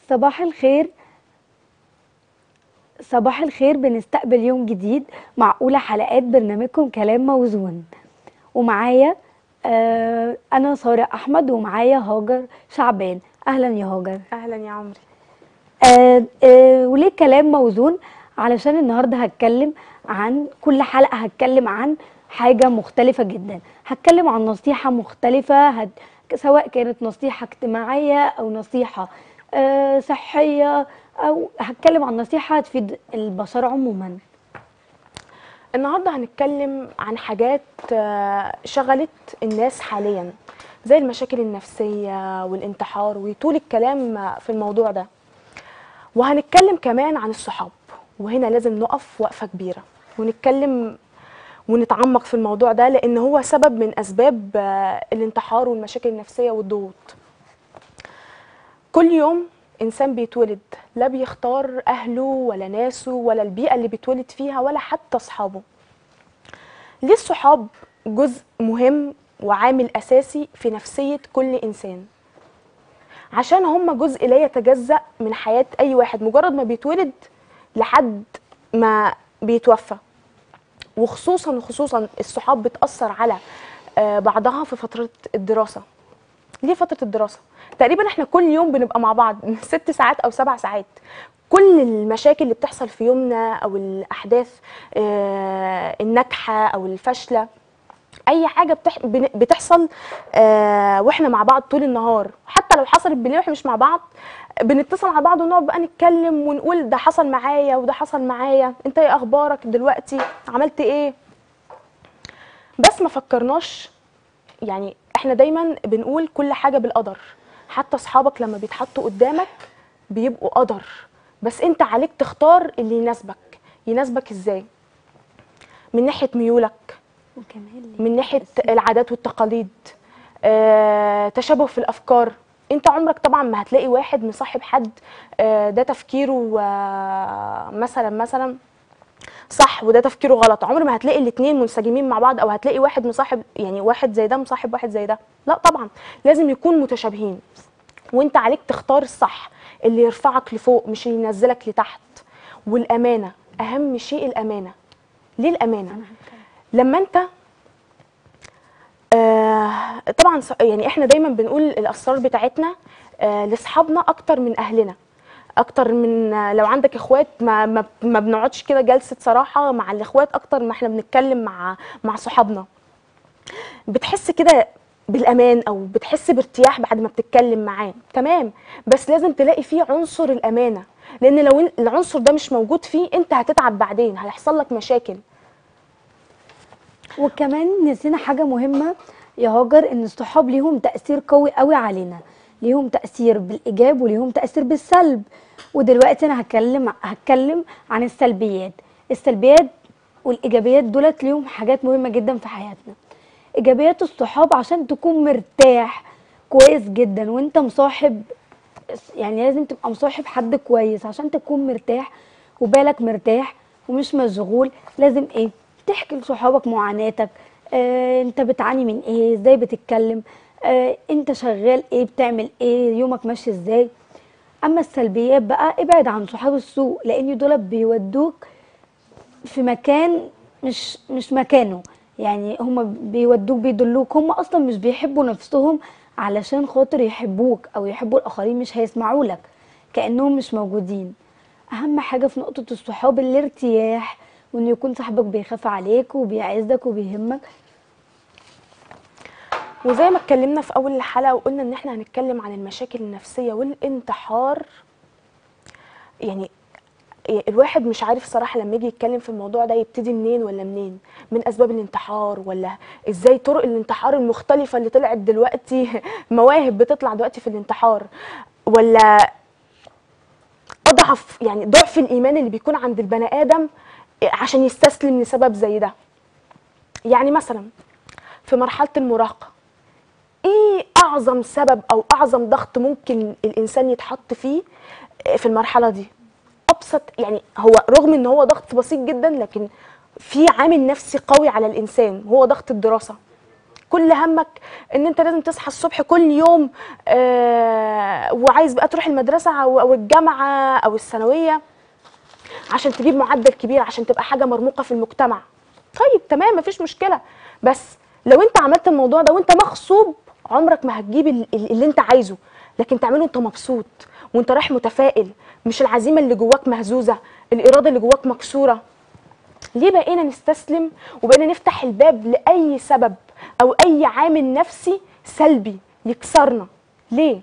صباح الخير صباح الخير بنستقبل يوم جديد مع أولى حلقات برنامجكم كلام موزون ومعايا آه أنا سارة أحمد ومعايا هاجر شعبان أهلا يا هاجر اهلا يا عمري آه آه وليه كلام موزون علشان النهارده هتكلم عن كل حلقه هتكلم عن حاجه مختلفه جدا هتكلم عن نصيحه مختلفه هت... سواء كانت نصيحه اجتماعيه او نصيحه آه صحيه او هتكلم عن نصيحه هتفيد البشر عموما النهارده هنتكلم عن حاجات آه، شغلت الناس حاليا زي المشاكل النفسيه والانتحار وطول الكلام آه، في الموضوع ده وهنتكلم كمان عن الصحاب وهنا لازم نقف وقفه كبيره ونتكلم ونتعمق في الموضوع ده لان هو سبب من اسباب آه، الانتحار والمشاكل النفسيه والضغوط كل يوم انسان بيتولد لا بيختار اهله ولا ناسه ولا البيئه اللي بيتولد فيها ولا حتى اصحابه ليه الصحاب جزء مهم وعامل اساسي في نفسيه كل انسان عشان هم جزء لا يتجزأ من حياه اي واحد مجرد ما بيتولد لحد ما بيتوفى وخصوصا وخصوصا الصحاب بتأثر على آه، بعضها في فترة الدراسة ليه فترة الدراسة؟ تقريبا احنا كل يوم بنبقى مع بعض ست ساعات او سبع ساعات كل المشاكل اللي بتحصل في يومنا او الاحداث آه، الناجحة او الفاشلة اي حاجه بتح... بن- بتحصل آه واحنا مع بعض طول النهار حتى لو حصلت بالليل واحنا مش مع بعض بنتصل على بعض ونقعد بقى نتكلم ونقول ده حصل معايا وده حصل معايا انت ايه اخبارك دلوقتي عملت ايه بس ما فكرناش يعني احنا دايما بنقول كل حاجه بالقدر حتى اصحابك لما بيتحطوا قدامك بيبقوا قدر بس انت عليك تختار اللي يناسبك يناسبك ازاي من ناحيه ميولك وكمان من ناحيه العادات والتقاليد آه، تشابه في الافكار انت عمرك طبعا ما هتلاقي واحد مصاحب حد آه، ده تفكيره آه، مثلا مثلا صح وده تفكيره غلط عمر ما هتلاقي الاثنين منسجمين مع بعض او هتلاقي واحد مصاحب يعني واحد زي ده مصاحب واحد زي ده لا طبعا لازم يكون متشابهين وانت عليك تختار الصح اللي يرفعك لفوق مش اللي ينزلك لتحت والامانه اهم شيء الامانه ليه الامانه لما انت آه طبعا ص- يعني احنا دايما بنقول الاسرار بتاعتنا آه لاصحابنا اكتر من اهلنا اكتر من آه، لو عندك اخوات ما ما, ما بنقعدش كده جلسه صراحه مع الاخوات اكتر ما احنا بنتكلم مع مع صحابنا بتحس كده بالامان او بتحس بارتياح بعد ما بتتكلم معاه تمام بس لازم تلاقي فيه عنصر الامانه لان لو إن- العنصر ده مش موجود فيه انت هتتعب بعدين هيحصل لك مشاكل وكمان نسينا حاجة مهمة يا هاجر ان الصحاب ليهم تأثير قوي قوي علينا ليهم تأثير بالإيجاب وليهم تأثير بالسلب ودلوقتي انا هتكلم هتكلم عن السلبيات السلبيات والإيجابيات دولت ليهم حاجات مهمة جدا في حياتنا إيجابيات الصحاب عشان تكون مرتاح كويس جدا وانت مصاحب يعني لازم تبقى مصاحب حد كويس عشان تكون مرتاح وبالك مرتاح ومش مشغول لازم ايه تحكي لصحابك معاناتك آه انت بتعاني من ايه ازاي بتتكلم آه انت شغال ايه بتعمل ايه يومك ماشي ازاي اما السلبيات بقى ابعد عن صحاب السوء لان دول بيودوك في مكان مش مش مكانه يعني هم بيودوك بيدلوك هم اصلا مش بيحبوا نفسهم علشان خاطر يحبوك او يحبوا الاخرين مش هيسمعوا لك كانهم مش موجودين اهم حاجه في نقطه الصحاب الارتياح وان يكون صاحبك بيخاف عليك وبيعزك وبيهمك وزي ما اتكلمنا في اول الحلقه وقلنا ان احنا هنتكلم عن المشاكل النفسيه والانتحار يعني الواحد مش عارف صراحه لما يجي يتكلم في الموضوع ده يبتدي منين ولا منين من اسباب الانتحار ولا ازاي طرق الانتحار المختلفه اللي طلعت دلوقتي مواهب بتطلع دلوقتي في الانتحار ولا اضعف يعني ضعف الايمان اللي بيكون عند البني ادم عشان يستسلم لسبب زي ده يعني مثلا في مرحله المراهقه ايه اعظم سبب او اعظم ضغط ممكن الانسان يتحط فيه في المرحله دي ابسط يعني هو رغم ان هو ضغط بسيط جدا لكن في عامل نفسي قوي على الانسان هو ضغط الدراسه كل همك ان انت لازم تصحى الصبح كل يوم آه وعايز بقى تروح المدرسه او او الجامعه او الثانويه عشان تجيب معدل كبير عشان تبقى حاجه مرموقه في المجتمع طيب تمام مفيش مشكله بس لو انت عملت الموضوع ده وانت مغصوب عمرك ما هتجيب ال- ال- اللي انت عايزه لكن تعمله انت مبسوط وانت رايح متفائل مش العزيمه اللي جواك مهزوزه الاراده اللي جواك مكسوره ليه بقينا نستسلم وبقينا نفتح الباب لاي سبب او اي عامل نفسي سلبي يكسرنا ليه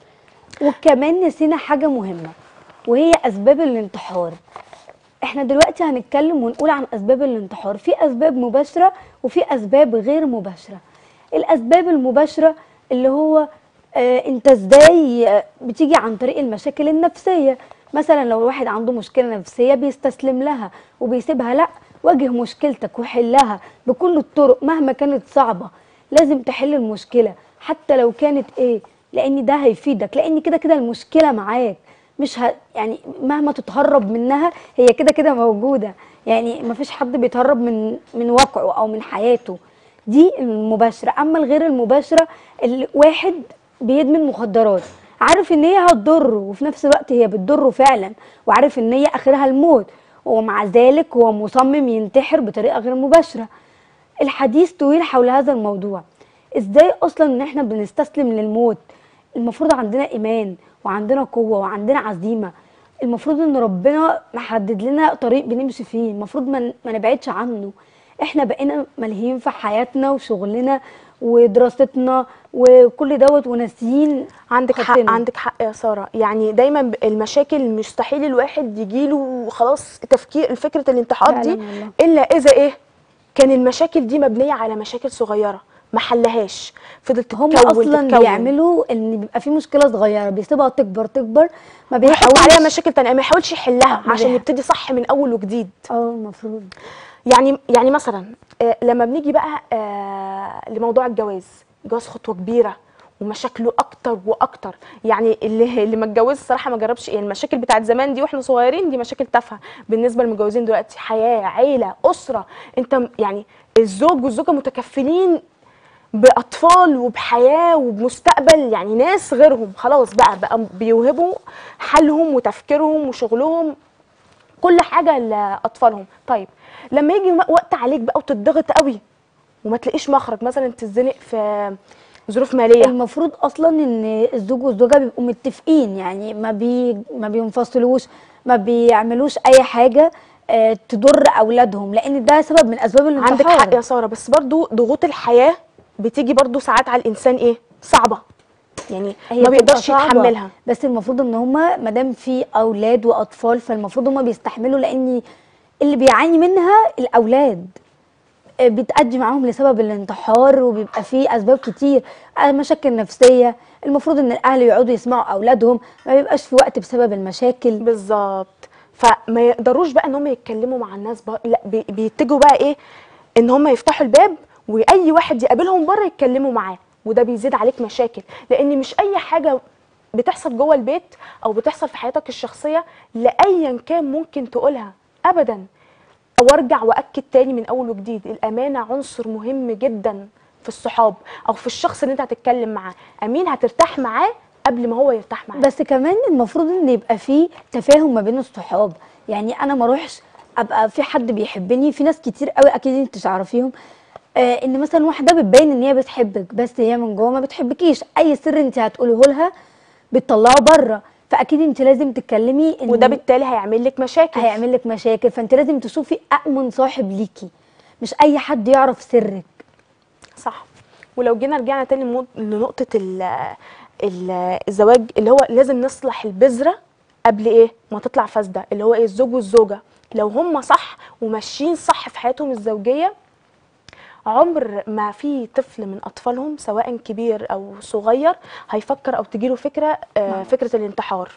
وكمان نسينا حاجة مهمة وهي أسباب الانتحار احنا دلوقتي هنتكلم ونقول عن أسباب الانتحار في أسباب مباشرة وفي أسباب غير مباشرة الأسباب المباشرة اللي هو آه انت ازاي آه، بتيجي عن طريق المشاكل النفسية مثلا لو الواحد عنده مشكلة نفسية بيستسلم لها وبيسيبها لا واجه مشكلتك وحلها بكل الطرق مهما كانت صعبة لازم تحل المشكلة حتى لو كانت ايه لان ده هيفيدك لان كده كده المشكله معاك مش ه... يعني مهما تتهرب منها هي كده كده موجوده يعني مفيش حد بيتهرب من من واقعه او من حياته دي المباشره اما الغير المباشره الواحد بيدمن مخدرات عارف ان هي هتضره وفي نفس الوقت هي بتضره فعلا وعارف ان هي اخرها الموت ومع ذلك هو مصمم ينتحر بطريقه غير مباشره الحديث طويل حول هذا الموضوع ازاي اصلا ان احنا بنستسلم للموت المفروض عندنا ايمان وعندنا قوه وعندنا عزيمه المفروض ان ربنا محدد لنا طريق بنمشي فيه المفروض ما ن- ما نبعدش عنه احنا بقينا ملهيين في حياتنا وشغلنا ودراستنا وكل دوت وناسيين عندك حق خطنا. عندك حق يا ساره يعني دايما ب- المشاكل مستحيل الواحد يجيله خلاص تفكير فكره الانتحار دي فعلاً والله. الا اذا ايه كان المشاكل دي مبنيه على مشاكل صغيره ما حلهاش فضلت هم تتكون اصلا تتكون. بيعملوا ان بيبقى في مشكله صغيره بيسيبها تكبر تكبر ما ويحط بيحاولش عليها مشاكل تانية ما يحاولش يحلها ما عشان بيح- يبتدي صح من اول وجديد اه المفروض يعني يعني مثلا آه، لما بنيجي بقى آه، لموضوع الجواز جواز خطوه كبيره ومشاكله اكتر واكتر يعني اللي اللي ما اتجوزش الصراحه ما جربش يعني المشاكل بتاعت زمان دي واحنا صغيرين دي مشاكل تافهه بالنسبه للمتجوزين دلوقتي حياه عيله اسره انت م- يعني الزوج والزوجه متكفلين باطفال وبحياه وبمستقبل يعني ناس غيرهم خلاص بقى بقى بيوهبوا حالهم وتفكيرهم وشغلهم كل حاجه لاطفالهم طيب لما يجي م- وقت عليك بقى وتضغط قوي وما تلاقيش مخرج مثلا تتزنق في ظروف ماليه المفروض اصلا ان الزوج والزوجه بيبقوا متفقين يعني ما بي ما بينفصلوش ما بيعملوش اي حاجه آه، تضر اولادهم لان ده سبب من اسباب الانتحار عندك حق يا ساره بس برضو ضغوط الحياه بتيجي برضو ساعات على الانسان ايه صعبه يعني هي ما بتبقى بيقدرش صعبة، يتحملها بس المفروض ان هما ما دام في اولاد واطفال فالمفروض هما بيستحملوا لان اللي بيعاني منها الاولاد آه، بتأدي معاهم لسبب الانتحار وبيبقى فيه اسباب كتير آه، مشاكل نفسيه المفروض ان الاهل يقعدوا يسمعوا اولادهم ما بيبقاش في وقت بسبب المشاكل بالظبط فما يقدروش بقى ان هم يتكلموا مع الناس بقى لا بي- بيتجوا بقى ايه ان هم يفتحوا الباب واي واحد يقابلهم بره يتكلموا معاه وده بيزيد عليك مشاكل لان مش اي حاجه بتحصل جوه البيت او بتحصل في حياتك الشخصيه لايا كان ممكن تقولها ابدا وارجع واكد تاني من اول وجديد الامانه عنصر مهم جدا في الصحاب او في الشخص اللي انت هتتكلم معاه امين هترتاح معاه قبل ما هو يرتاح معاك بس كمان المفروض ان يبقى في تفاهم ما بين الصحاب يعني انا ما اروحش ابقى في حد بيحبني في ناس كتير قوي اكيد انت تعرفيهم آه ان مثلا واحده بتبين ان هي بتحبك بس هي من جوه ما بتحبكيش اي سر انت هتقوله لها بتطلعه بره فاكيد انت لازم تتكلمي ان وده بالتالي هيعمل لك مشاكل هيعمل لك مشاكل فانت لازم تشوفي امن صاحب ليكي مش اي حد يعرف سرك صح ولو جينا رجعنا تاني لمو- لنقطة ال ال الزواج اللي هو لازم نصلح البذرة قبل ايه ما تطلع فاسدة اللي هو ايه الزوج والزوجة لو هم صح وماشيين صح في حياتهم الزوجية عمر ما في طفل من اطفالهم سواء كبير او صغير هيفكر او تجيله فكرة آه فكرة الانتحار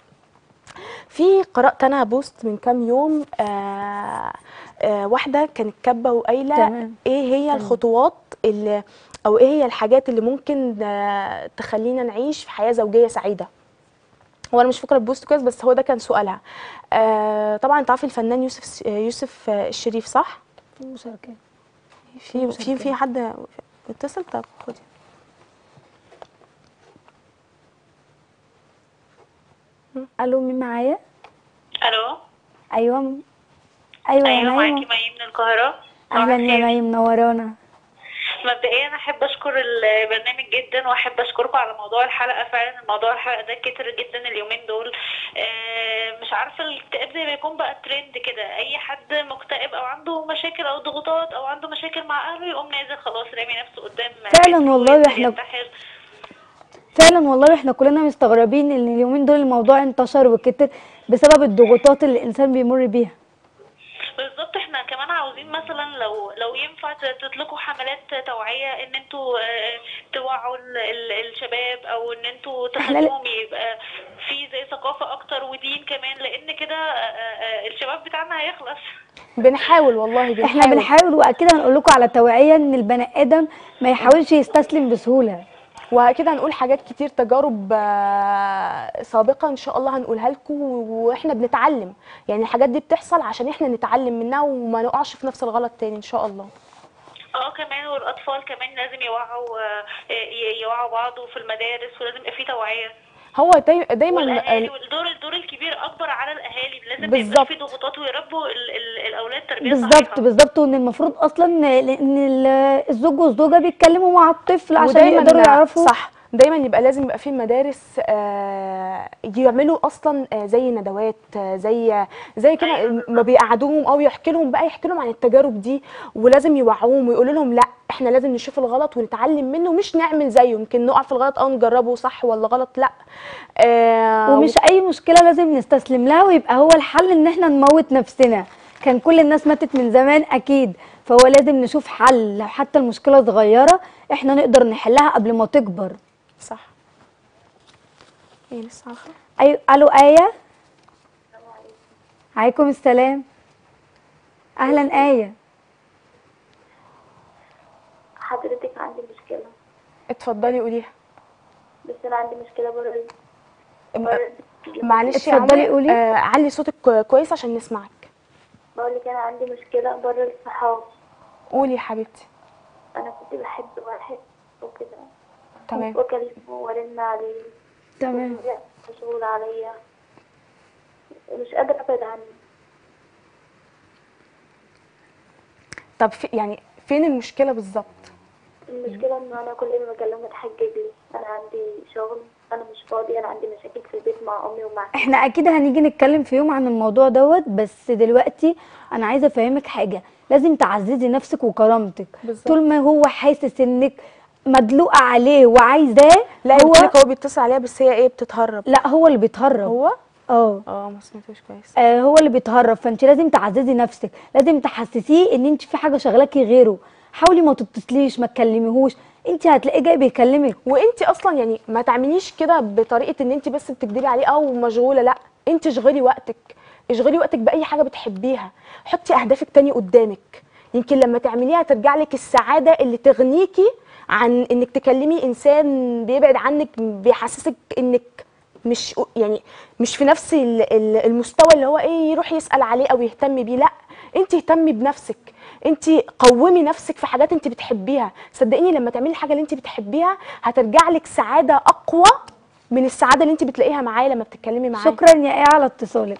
في قرأت أنا بوست من كام يوم آه آه واحدة كانت كاتبة وقايلة تمام. إيه هي الخطوات اللي أو إيه هي الحاجات اللي ممكن آه تخلينا نعيش في حياة زوجية سعيدة هو أنا مش فاكرة البوست كويس بس هو ده كان سؤالها آه طبعا تعرفي الفنان يوسف يوسف آه، الشريف صح؟ في مشاركات في في في حد اتصل طب خدي الو مين معايا الو ايوه م- ايوه يا ايوه معاكي نايمه مي من القاهره اهلا يا صباح مي منورانا مبدئيا احب اشكر البرنامج جدا واحب اشكركم على موضوع الحلقه فعلا الموضوع الحلقه ده كتر جدا اليومين دول آه، مش عارفه الاكتئاب زي ما يكون بقى ترند كده اي حد مكتئب او عنده مشاكل او ضغوطات او عنده مشاكل مع اهله يقوم نازل خلاص رامي نفسه قدام فعلا بيته والله وينزل إحنا- ينتحر. فعلا والله احنا كلنا مستغربين ان اليومين دول الموضوع انتشر وكتر بسبب الضغوطات اللي الانسان بيمر بيها بالظبط احنا كمان عاوزين مثلا لو لو ينفع ت- تطلقوا حملات توعية ان انتوا آه، توعوا ال- ال- الشباب او ان انتوا احنا ل- تخلوهم يبقى في زي ثقافة اكتر ودين كمان لان كده آه، آه، الشباب بتاعنا هيخلص بنحاول والله بنحاول احنا بنحاول واكيد هنقول لكم على توعيه ان البني ادم ما يحاولش يستسلم بسهوله وكده هنقول حاجات كتير تجارب آه، سابقة إن شاء الله هنقولها لكم وإحنا بنتعلم يعني الحاجات دي بتحصل عشان إحنا نتعلم منها وما نقعش في نفس الغلط تاني إن شاء الله اه كمان والاطفال كمان لازم يوعوا آه، ي- يوعوا بعض وفي المدارس ولازم يبقى في توعية هو داي دايما والاهالي والدور الدور الكبير اكبر على الاهالي لازم بالظبط. يبقى في ضغوطات ويربوا ال- ال- الاولاد تربيه بالظبط صحيحه بالظبط وان المفروض اصلا ان ال- الزوج والزوجه بيتكلموا مع الطفل عشان ودايماً يقدروا يعرفوا صح دايما يبقى لازم يبقى في مدارس آه، يعملوا اصلا آه، زي ندوات آه، زي زي كده أيوة. ما بيقعدوهم او يحكي لهم بقى يحكي لهم عن التجارب دي ولازم يوعوهم ويقولوا لهم لا احنا لازم نشوف الغلط ونتعلم منه مش نعمل زيه يمكن نقع في الغلط او نجربه صح ولا غلط لا آه ومش اي مشكله لازم نستسلم لها ويبقى هو الحل ان احنا نموت نفسنا كان كل الناس ماتت من زمان اكيد فهو لازم نشوف حل لو حتى المشكله صغيره احنا نقدر نحلها قبل ما تكبر صح ايه لسه عارفه اي الو ايه عليكم السلام اهلا ايه حضرتك عندي مشكلة اتفضلي قوليها بس أنا عندي مشكلة بره م- بره معلش يا اتفضلي عمر قولي. آه علي صوتك كو- كويس عشان نسمعك بقول لك أنا عندي مشكلة بره الصحاب قولي يا حبيبتي أنا كنت بحب واحد وكده تمام وأكلمه وأرن عليه تمام مشغول عليا مش قادرة أبعد عنه طب في يعني فين المشكله بالظبط المشكلة إنه أنا كل ما أكلمه يتحجج لي أنا عندي شغل أنا مش فاضي أنا عندي مشاكل في البيت مع أمي ومع احنا اكيد هنيجي نتكلم في يوم عن الموضوع دوت بس دلوقتي انا عايزه افهمك حاجه لازم تعززي نفسك وكرامتك بالظبط. طول ما هو حاسس انك مدلوقه عليه وعايزاه لا هو هو هو بيتصل عليها بس هي ايه بتتهرب لا هو اللي بيتهرب هو اه اه ما سمعتوش كويس آه، هو اللي بيتهرب فانت لازم تعززي نفسك لازم تحسسيه ان انت في حاجه شغلاكي غيره حاولي ما تتصليش ما تكلميهوش انت هتلاقيه جاي بيكلمك وانت اصلا يعني ما تعمليش كده بطريقه ان انت بس بتكدبي عليه او مشغوله لا انت اشغلي وقتك اشغلي وقتك باي حاجه بتحبيها حطي اهدافك تاني قدامك يمكن لما تعمليها ترجع لك السعاده اللي تغنيكي عن انك تكلمي انسان بيبعد عنك بيحسسك انك مش يعني مش في نفس ال- ال- المستوى اللي هو ايه يروح يسال عليه او يهتم بيه لا انت اهتمي بنفسك انت قومي نفسك في حاجات انت بتحبيها صدقيني لما تعملي الحاجه اللي انت بتحبيها هترجع لك سعاده اقوى من السعاده اللي انت بتلاقيها معاه لما بتتكلمي معاه شكرا يا ايه على اتصالك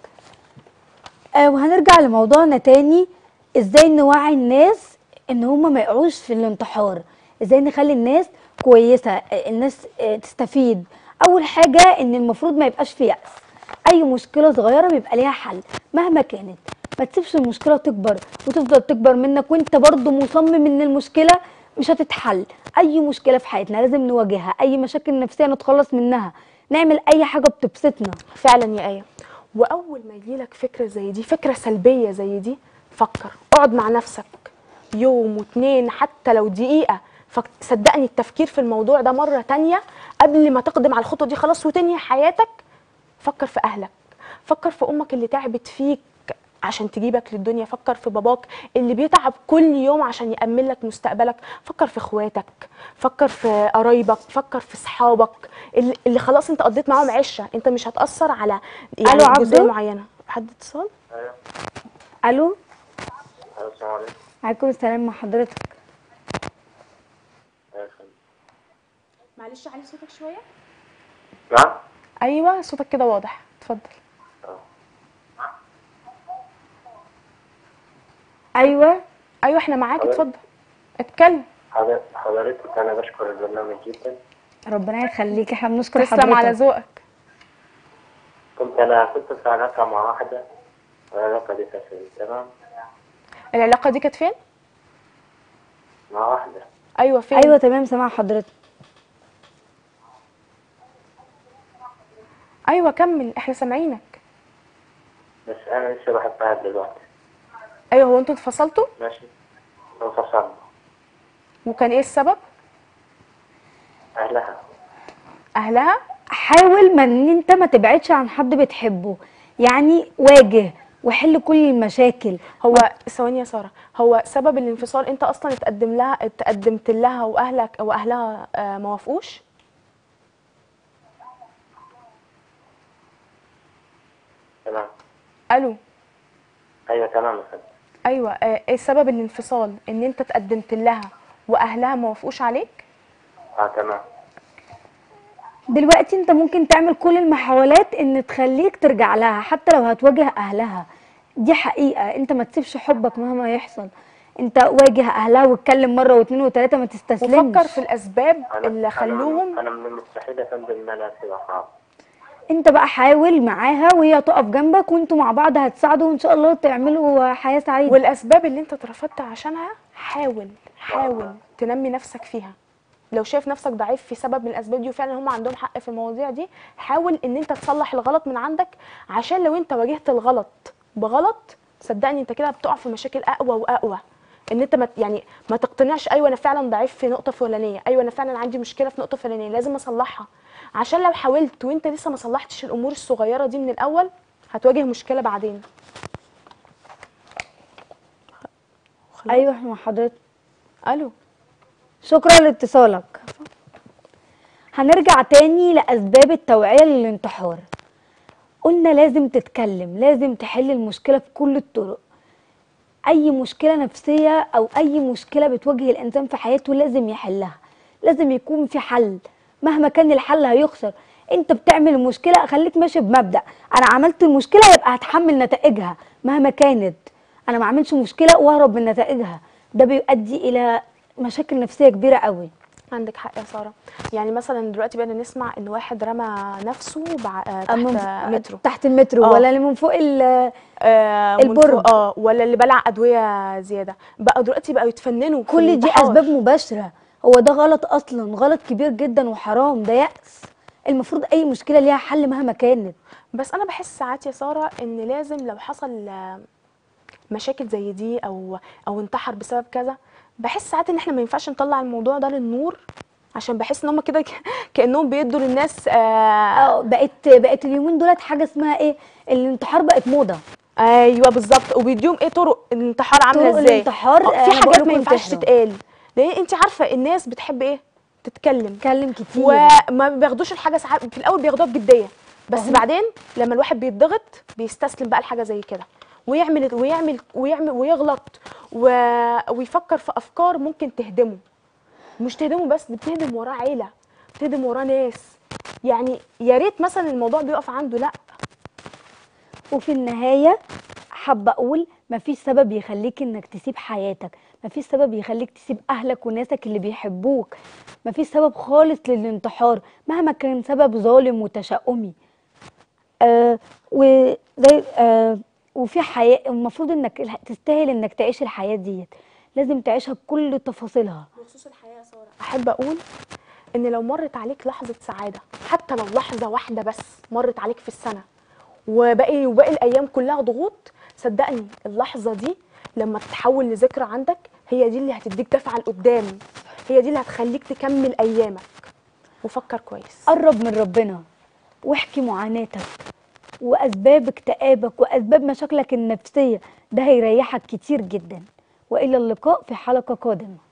آه وهنرجع لموضوعنا تاني ازاي نوعي الناس ان هم ما يقعوش في الانتحار ازاي نخلي الناس كويسه آه، الناس آه، تستفيد اول حاجه ان المفروض ما يبقاش في يأس اي مشكله صغيره بيبقى ليها حل مهما كانت ما تسيبش المشكله تكبر وتفضل تكبر منك وانت برضو مصمم ان المشكله مش هتتحل اي مشكله في حياتنا لازم نواجهها اي مشاكل نفسيه نتخلص منها نعمل اي حاجه بتبسطنا فعلا يا ايه واول ما يجيلك فكره زي دي فكره سلبيه زي دي فكر اقعد مع نفسك يوم واتنين حتى لو دقيقه فك- صدقني التفكير في الموضوع ده مره تانية قبل ما تقدم على الخطوه دي خلاص وتنهي حياتك فكر في اهلك فكر في امك اللي تعبت فيك عشان تجيبك للدنيا فكر في باباك اللي بيتعب كل يوم عشان يأمن لك مستقبلك فكر في اخواتك فكر في قرايبك فكر في صحابك اللي, اللي خلاص انت قضيت معاهم عشره انت مش هتأثر على يعني ألو عبدو؟ جزئيه معينه حد اتصال الو السلام عليكم عليكم السلام مع حضرتك معلش علي صوتك شويه نعم ايوه صوتك كده واضح اتفضل ايوه ايوه احنا معاك حضرتك. اتفضل اتكلم حضر- حضرتك أنا بشكر البرنامج جدا ربنا يخليك احنا بنشكر تسلم على حضرتك ذوقك كنت أنا كنت في علاقة مع واحدة والعلاقة دي فشلت تمام العلاقه دي كانت فين مع واحدة ايوه فين ايوه تمام سامع حضرتك ايوه كمل احنا سامعينك بس أنا لسه بحبها دلوقتي ايوه هو انتوا اتفصلتوا ماشي انفصلنا وكان ايه السبب أهلها اهلها حاول ما ان انت ما تبعدش عن حد بتحبه يعني واجه وحل كل المشاكل هو ثواني يا ساره هو سبب الانفصال انت اصلا اتقدم لها اتقدمت لها واهلك واهلها آه، ما وافقوش تمام الو أيوة تمام يا فندم ايوه آه، ايه سبب الانفصال ان انت اتقدمت لها واهلها ما وافقوش عليك أه تمام دلوقتي انت ممكن تعمل كل المحاولات ان تخليك ترجع لها حتى لو هتواجه اهلها دي حقيقة انت ما تسيبش حبك مهما يحصل انت واجه اهلها واتكلم مرة واتنين وتلاتة ما تستسلمش وفكر في الاسباب أنا اللي خلوهم أنا, أنا من المستحيل يا فندم إن أنا أسيب أصحابي انت بقى حاول معاها وهي تقف جنبك وانتوا مع بعض هتساعدوا وان شاء الله تعملوا حياة سعيدة والاسباب اللي انت اترفضت عشانها حاول حاول تنمي نفسك فيها لو شايف نفسك ضعيف في سبب من الاسباب دي وفعلا هم عندهم حق في المواضيع دي حاول ان انت تصلح الغلط من عندك عشان لو انت واجهت الغلط بغلط صدقني انت كده بتقع في مشاكل اقوى واقوى ان انت ما يعني ما تقتنعش ايوه انا فعلا ضعيف في نقطه فلانيه ايوه انا فعلا عندي مشكله في نقطه فلانيه لازم اصلحها عشان لو حاولت وانت لسه ما صلحتش الامور الصغيره دي من الاول هتواجه مشكله بعدين ايوه احنا مع حضرتك الو شكرا لاتصالك هنرجع تاني لأسباب التوعية للانتحار قلنا لازم تتكلم لازم تحل المشكلة بكل الطرق أي مشكلة نفسية أو أي مشكلة بتواجه الإنسان في حياته لازم يحلها لازم يكون في حل مهما كان الحل هيخسر انت بتعمل المشكلة خليك ماشي بمبدأ انا عملت المشكلة يبقى هتحمل نتائجها مهما كانت انا ما عملش مشكلة واهرب من نتائجها ده بيؤدي الى مشاكل نفسية كبيرة قوي عندك حق يا ساره يعني مثلا دلوقتي بقينا نسمع ان واحد رمى نفسه بع... آه، تحت أما- مترو تحت المترو آه. ولا اللي من فوق ال- آه من البرج. فوق- اه ولا اللي بلع ادويه زياده بقى دلوقتي بقوا يتفننوا في كل دي الانتحار. اسباب مباشره هو ده غلط اصلا غلط كبير جدا وحرام ده يأس المفروض اي مشكله ليها حل مهما كانت بس انا بحس ساعات يا ساره ان لازم لو حصل آه، مشاكل زي دي او او انتحر بسبب كذا بحس ساعات ان احنا ما ينفعش نطلع الموضوع ده للنور عشان بحس ان هم كده ك- كانهم بيدوا للناس آه اه بقت بقت اليومين دولت حاجه اسمها ايه الانتحار بقت موضه ايوه بالظبط وبيديهم ايه طرق الانتحار عامله طرق ازاي الانتحار، آه، آه، في أنا حاجات بقولكم ما ينفعش انتحروا. تتقال لان انت عارفه الناس بتحب ايه تتكلم اتكلم كتير وما بياخدوش الحاجه ساعات في الاول بياخدوها بجديه بس أهو. بعدين لما الواحد بيتضغط بيستسلم بقى لحاجه زي كده ويعمل ويعمل ويعمل ويغلط و... ويفكر في افكار ممكن تهدمه مش تهدمه بس بتهدم وراه عيله بتهدم وراه ناس يعني يا ريت مثلا الموضوع بيقف عنده لا وفي النهايه حابه اقول مفيش سبب يخليك انك تسيب حياتك مفيش سبب يخليك تسيب اهلك وناسك اللي بيحبوك مفيش سبب خالص للانتحار مهما كان سبب ظالم وتشاؤمي آه وزي آه وفي حياه المفروض انك الح- تستاهل انك تعيش الحياه ديت لازم تعيشها بكل تفاصيلها بخصوص الحياه يا ساره احب اقول ان لو مرت عليك لحظه سعاده حتى لو لحظه واحده بس مرت عليك في السنه وباقي وباقي الايام كلها ضغوط صدقني اللحظه دي لما تتحول لذكرى عندك هي دي اللي هتديك دفعه لقدام هي دي اللي هتخليك تكمل ايامك وفكر كويس قرب من ربنا واحكي معاناتك واسباب اكتئابك واسباب مشاكلك النفسيه ده هيريحك كتير جدا والى اللقاء في حلقه قادمه